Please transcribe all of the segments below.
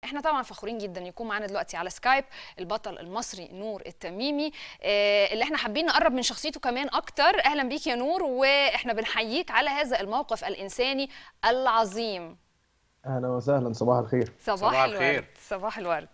احنا طبعا فخورين جدا يكون معانا دلوقتي على سكايب البطل المصري نور التميمي آه، اللي احنا حابين نقرب من شخصيته كمان اكتر اهلا بيك يا نور واحنا بنحييك على هذا الموقف الانساني العظيم اهلا وسهلا صباح الخير صباح, صباح الورد الخير. صباح الورد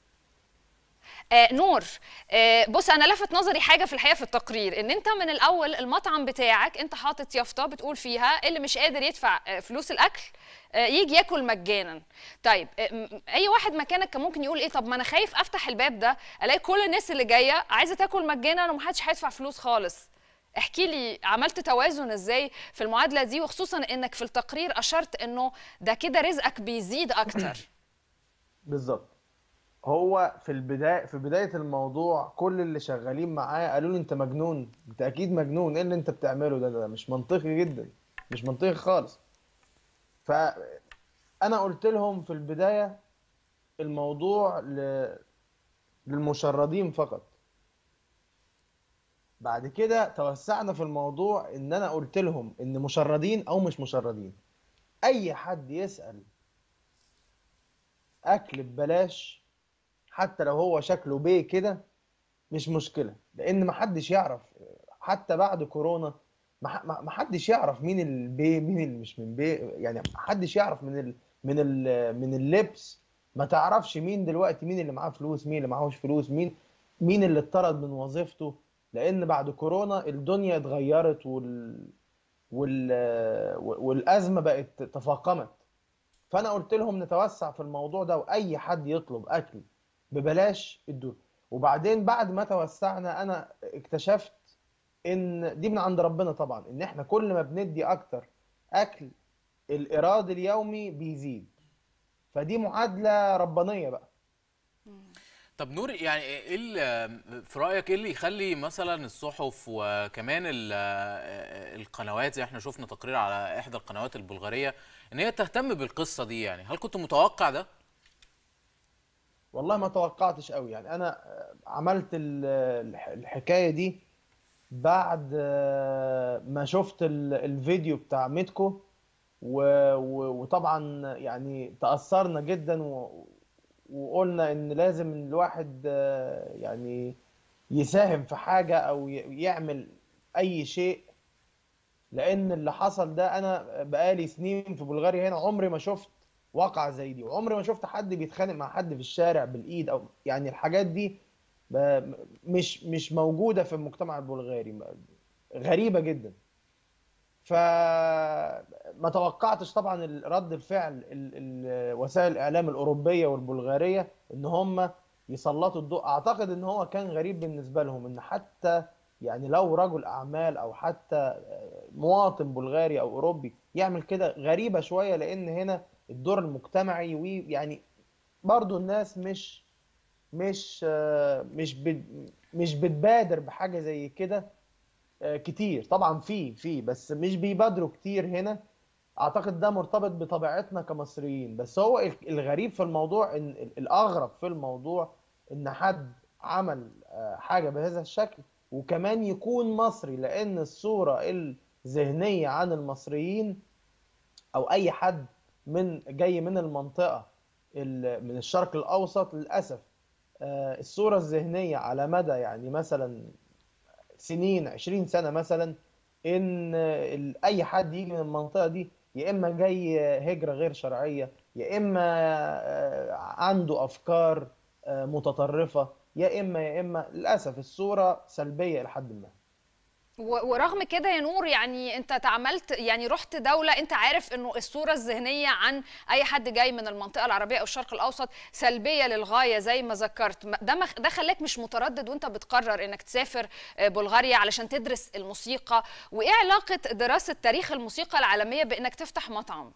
آه نور آه بص انا لفت نظري حاجه في الحقيقه في التقرير ان انت من الاول المطعم بتاعك انت حاطط يافطه بتقول فيها اللي مش قادر يدفع آه فلوس الاكل آه يجي ياكل مجانا طيب آه م- اي واحد مكانك كان ممكن يقول ايه طب ما انا خايف افتح الباب ده الاقي كل الناس اللي جايه عايزه تاكل مجانا ومحدش هيدفع فلوس خالص احكي لي عملت توازن ازاي في المعادله دي وخصوصا انك في التقرير اشرت انه ده كده رزقك بيزيد اكتر بالظبط هو في البدايه في بدايه الموضوع كل اللي شغالين معاه قالوا لي انت مجنون انت اكيد مجنون ايه اللي انت بتعمله ده ده مش منطقي جدا مش منطقي خالص فانا قلت لهم في البدايه الموضوع ل... للمشردين فقط بعد كده توسعنا في الموضوع ان انا قلت لهم ان مشردين او مش مشردين اي حد يسأل اكل ببلاش حتى لو هو شكله بيه كده مش مشكله لان محدش يعرف حتى بعد كورونا مح- ما- محدش يعرف مين البيه مين اللي مش من بيه يعني محدش يعرف من ال من ال من اللبس ما تعرفش مين دلوقتي مين اللي معاه فلوس مين اللي معهوش فلوس مين مين اللي اتطرد من وظيفته لان بعد كورونا الدنيا اتغيرت وال وال والازمه بقت تفاقمت فانا قلت لهم نتوسع في الموضوع ده واي حد يطلب اكل ببلاش ادوه وبعدين بعد ما توسعنا انا اكتشفت ان دي من عند ربنا طبعا ان احنا كل ما بندي اكتر اكل الايراد اليومي بيزيد فدي معادله ربانيه بقى طب نور يعني ايه اللي في رايك ايه اللي يخلي مثلا الصحف وكمان ال- القنوات زي احنا شفنا تقرير على احدى القنوات البلغاريه ان هي تهتم بالقصه دي يعني هل كنت متوقع ده والله ما توقعتش قوي يعني انا عملت ال- الح- الحكايه دي بعد ما شفت ال- الفيديو بتاع ميتكو و- و- وطبعا يعني تأثرنا جدا و- وقلنا ان لازم الواحد يعني يساهم في حاجة او ي- يعمل اي شيء لان اللي حصل ده انا بقالي سنين في بلغاريا هنا عمري ما شفت واقعة زي دي وعمري ما شفت حد بيتخانق مع حد في الشارع بالايد او يعني الحاجات دي ب- مش مش موجودة في المجتمع البلغاري غريبة جدا فما توقعتش طبعا رد الفعل ال- ال- وسائل الاعلام الاوروبيه والبلغاريه ان هم يسلطوا الضوء اعتقد ان هو كان غريب بالنسبه لهم ان حتى يعني لو رجل اعمال او حتى مواطن بلغاري او اوروبي يعمل كده غريبه شويه لان هنا الدور المجتمعي ويعني برضو الناس مش مش آه، مش بت- مش بتبادر بحاجه زي كده آه، كتير طبعا في في بس مش بيبادروا كتير هنا اعتقد ده مرتبط بطبيعتنا كمصريين بس هو ال- الغريب في الموضوع ان ال- الاغرب في الموضوع ان حد عمل آه، حاجه بهذا الشكل وكمان يكون مصري لان الصوره الذهنيه عن المصريين او اي حد من جاي من المنطقه ال- من الشرق الاوسط للاسف آه، الصوره الذهنيه على مدى يعني مثلا سنين 20 سنة مثلا ان ال- اي حد يجي من المنطقة دي يا اما جاي هجرة غير شرعية يا اما آه، عنده افكار آه، متطرفة يا اما يا اما للاسف الصورة سلبية لحد ما و- ورغم كده يا نور يعني انت تعاملت يعني رحت دوله انت عارف انه الصوره الذهنيه عن اي حد جاي من المنطقه العربيه او الشرق الاوسط سلبيه للغايه زي ما ذكرت ما- ده مخ- ده خلاك مش متردد وانت بتقرر انك تسافر آه، بلغاريا علشان تدرس الموسيقى وايه علاقه دراسه تاريخ الموسيقى العالميه بانك تفتح مطعم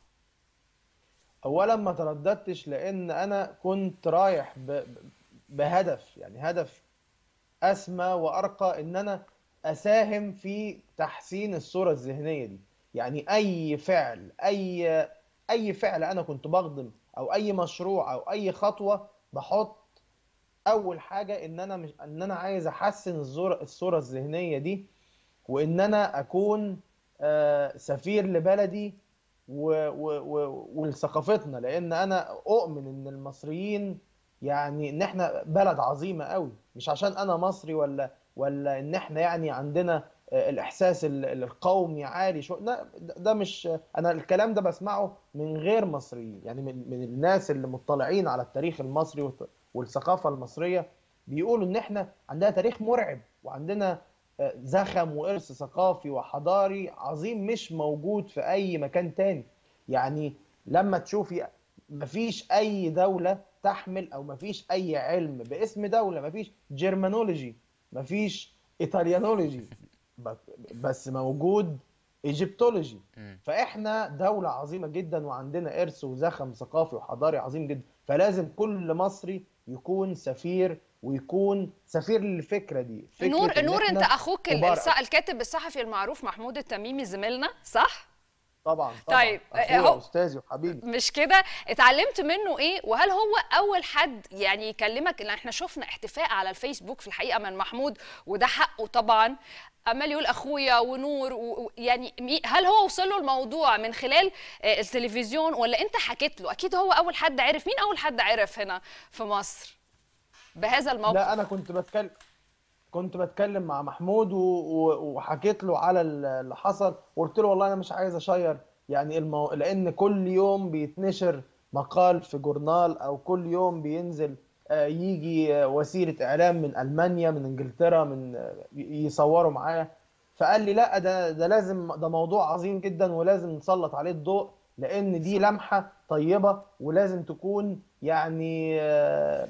اولا ما ترددتش لان انا كنت رايح ب... ب- بهدف يعني هدف اسمى وارقى ان انا اساهم في تحسين الصورة الذهنية دي يعني اي فعل اي اي فعل انا كنت بخدم او اي مشروع او اي خطوة بحط اول حاجة ان انا مش ان انا عايز احسن الصورة الصورة الذهنية دي وان انا اكون آه، سفير لبلدي و- و- و- ولثقافتنا لان انا اؤمن ان المصريين يعني ان احنا بلد عظيمه قوي مش عشان انا مصري ولا ولا ان احنا يعني عندنا آه، الاحساس ال- ال- القومي عالي شو لا ده ده مش انا الكلام ده بسمعه من غير مصريين يعني من من الناس اللي مطلعين على التاريخ المصري والت- والثقافه المصريه بيقولوا ان احنا عندنا تاريخ مرعب وعندنا آه، زخم وارث ثقافي وحضاري عظيم مش موجود في اي مكان تاني يعني لما تشوفي مفيش اي دوله تحمل او مفيش اي علم باسم دوله مفيش جيرمانولوجي مفيش ايطاليانولوجي ب- بس موجود ايجيبتولوجي مم. فاحنا دوله عظيمه جدا وعندنا ارث وزخم ثقافي وحضاري عظيم جدا فلازم كل مصري يكون سفير ويكون سفير للفكره دي فكرة نور إن نور إحنا انت اخوك ال- كبار الص- الكاتب الصحفي المعروف محمود التميمي زميلنا صح طبعا طبعا طيب، أخويا هو- واستاذي وحبيبي مش كده اتعلمت منه ايه وهل هو اول حد يعني يكلمك لان احنا شفنا احتفاء على الفيسبوك في الحقيقه من محمود وده حقه طبعا عمال يقول اخويا ونور و- و- يعني مي- هل هو وصل له الموضوع من خلال آه، التلفزيون ولا انت حكيت له اكيد هو اول حد عرف مين اول حد عرف هنا في مصر بهذا الموقف لا انا كنت بتكلم كنت بتكلم مع محمود و... و... وحكيت له على ال- اللي حصل وقلت له والله انا مش عايز اشير يعني المو... لان كل يوم بيتنشر مقال في جورنال او كل يوم بينزل آه، يجي آه، وسيلة اعلام من المانيا من انجلترا من آه، ي- يصوروا معايا فقال لي لا ده ده لازم ده موضوع عظيم جدا ولازم نسلط عليه الضوء لان دي لمحة طيبة ولازم تكون يعني آه،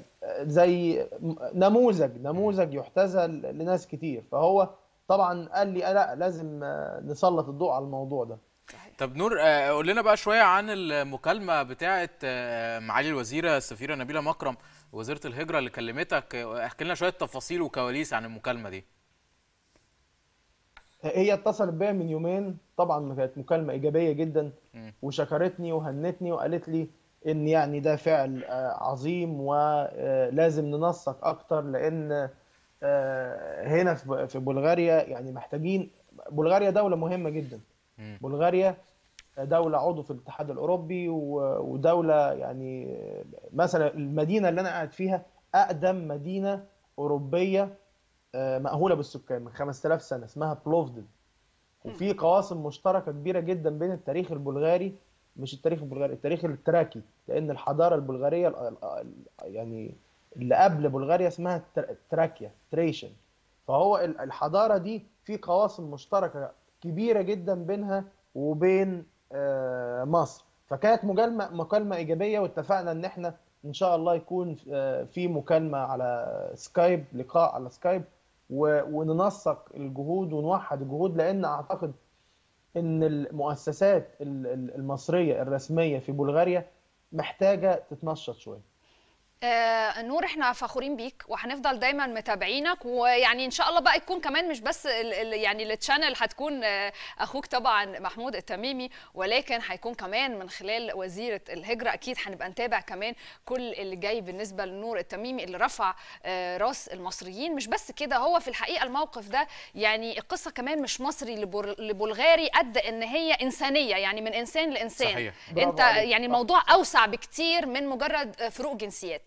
زي نموذج نموذج يحتذى لناس كتير فهو طبعا قال لي آه لا لازم آه، نسلط الضوء على الموضوع ده طب نور آه، قول لنا بقى شويه عن المكالمه بتاعه آه، معالي الوزيره السفيره نبيله مكرم وزيره الهجره اللي كلمتك آه، احكي لنا شويه تفاصيل وكواليس عن المكالمه دي هي اتصلت بيا من يومين طبعا كانت مكالمة إيجابية جدا مم. وشكرتني وهنتني وقالت لي إن يعني ده فعل آه، عظيم ولازم ننسق أكتر لأن آه، هنا في في بلغاريا يعني محتاجين بلغاريا دولة مهمة جدا مم. بلغاريا دولة عضو في الاتحاد الأوروبي و- ودولة يعني مثلا المدينة اللي أنا قاعد فيها أقدم مدينة أوروبية آه، مأهولة بالسكان من 5000 سنة اسمها بلوفدن وفي قواسم مشتركة كبيرة جدا بين التاريخ البلغاري مش التاريخ البلغاري التاريخ التراكي لأن الحضارة البلغارية ال- ال- ال- يعني اللي قبل بلغاريا اسمها التر- تراكيا تريشن فهو ال- الحضارة دي في قواسم مشتركة كبيرة جدا بينها وبين آه، مصر فكانت مكالمة مكالمة إيجابية واتفقنا إن إحنا إن شاء الله يكون آه، في مكالمة على سكايب لقاء على سكايب و- وننسق الجهود ونوحد الجهود لأن أعتقد إن المؤسسات ال- ال- المصرية الرسمية في بلغاريا محتاجة تتنشط شوية آه نور احنا فخورين بيك وهنفضل دايما متابعينك ويعني ان شاء الله بقى يكون كمان مش بس ال ال يعني التشانل هتكون آه اخوك طبعا محمود التميمي ولكن هيكون كمان من خلال وزيره الهجره اكيد هنبقى نتابع كمان كل اللي جاي بالنسبه لنور التميمي اللي رفع آه راس المصريين مش بس كده هو في الحقيقه الموقف ده يعني القصه كمان مش مصري لبر- لبلغاري قد ان هي انسانيه يعني من انسان لانسان صحيح. برافو انت عليك. يعني الموضوع اوسع بكتير من مجرد آه، فروق جنسيات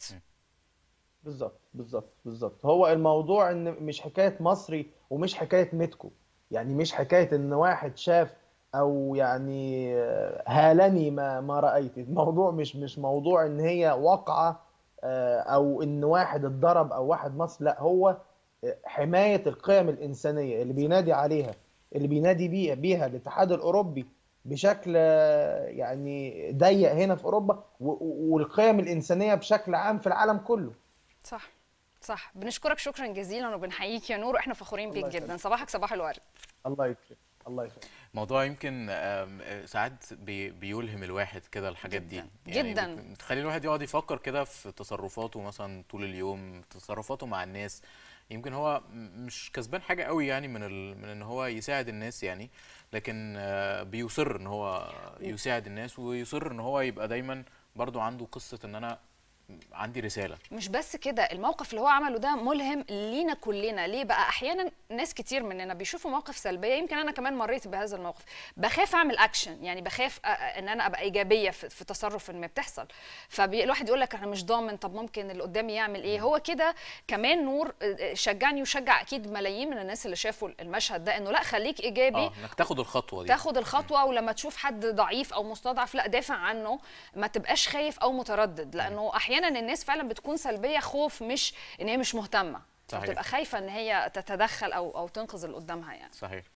بالظبط بالظبط بالظبط هو الموضوع ان مش حكايه مصري ومش حكايه متكو يعني مش حكايه ان واحد شاف او يعني آه، هالني ما ما رايت الموضوع مش مش موضوع ان هي واقعه آه، او ان واحد اتضرب او واحد مصري لا هو آه، حمايه القيم الانسانيه اللي بينادي عليها اللي بينادي بيها بيها الاتحاد الاوروبي بشكل آه، يعني ضيق هنا في اوروبا و- و- والقيم الانسانيه بشكل عام في العالم كله صح صح بنشكرك شكرا جزيلا وبنحييك يا نور واحنا فخورين بيك الله جدا يخليك. صباحك صباح الورد الله يكرمك الله يخليك موضوع يمكن آم، آه، ساعات بي بيلهم الواحد كده الحاجات دي جداً، جداً. بت- بتخلي الواحد يقعد يفكر كده في تصرفاته مثلا طول اليوم تصرفاته مع الناس يمكن هو م- مش كسبان حاجة قوي يعني من ال... من ان هو يساعد الناس يعني لكن آه، بيصر ان هو يساعد الناس ويصر ان هو يبقى دايما برضو عنده قصة ان انا عندي رساله مش بس كده الموقف اللي هو عمله ده ملهم لينا كلنا ليه بقى احيانا ناس كتير مننا بيشوفوا موقف سلبيه يمكن انا كمان مريت بهذا الموقف بخاف اعمل اكشن يعني بخاف أ- أ- ان انا ابقى ايجابيه في, في تصرف ما بتحصل فالواحد يقول لك انا مش ضامن طب ممكن اللي قدامي يعمل ايه هو كده كمان نور أ- أ- شجعني وشجع اكيد ملايين من الناس اللي شافوا المشهد ده انه لا خليك ايجابي اه انك تاخد الخطوه دي تاخد الخطوه ولما تشوف حد ضعيف او مستضعف لا دافع عنه ما تبقاش خايف او متردد لانه احيانا الناس فعلا بتكون سلبيه خوف مش ان هي مش مهتمه صحيح. بتبقى خايفه ان هي تتدخل او او تنقذ اللي قدامها يعني صحيح